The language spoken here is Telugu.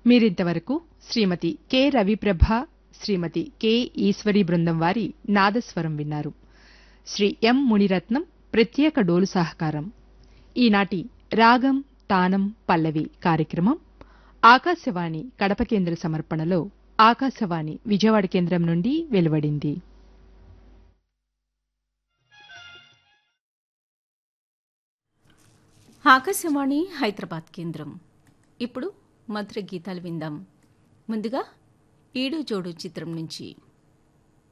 మీరింతవరకు శ్రీమతి కె రవిప్రభ శ్రీమతి కె ఈశ్వరి బృందం వారి నాదస్వరం విన్నారు శ్రీ ఎం మునిరత్నం ప్రత్యేక డోలు సహకారం ఈనాటి రాగం తానం పల్లవి కార్యక్రమం ఆకాశవాణి కడప కేంద్ర సమర్పణలో ఆకాశవాణి విజయవాడ కేంద్రం నుండి వెలువడింది ఆకాశవాణి హైదరాబాద్ కేంద్రం ఇప్పుడు మధుర గీతాలు విందాం ముందుగా ఈడు జోడు చిత్రం నుంచి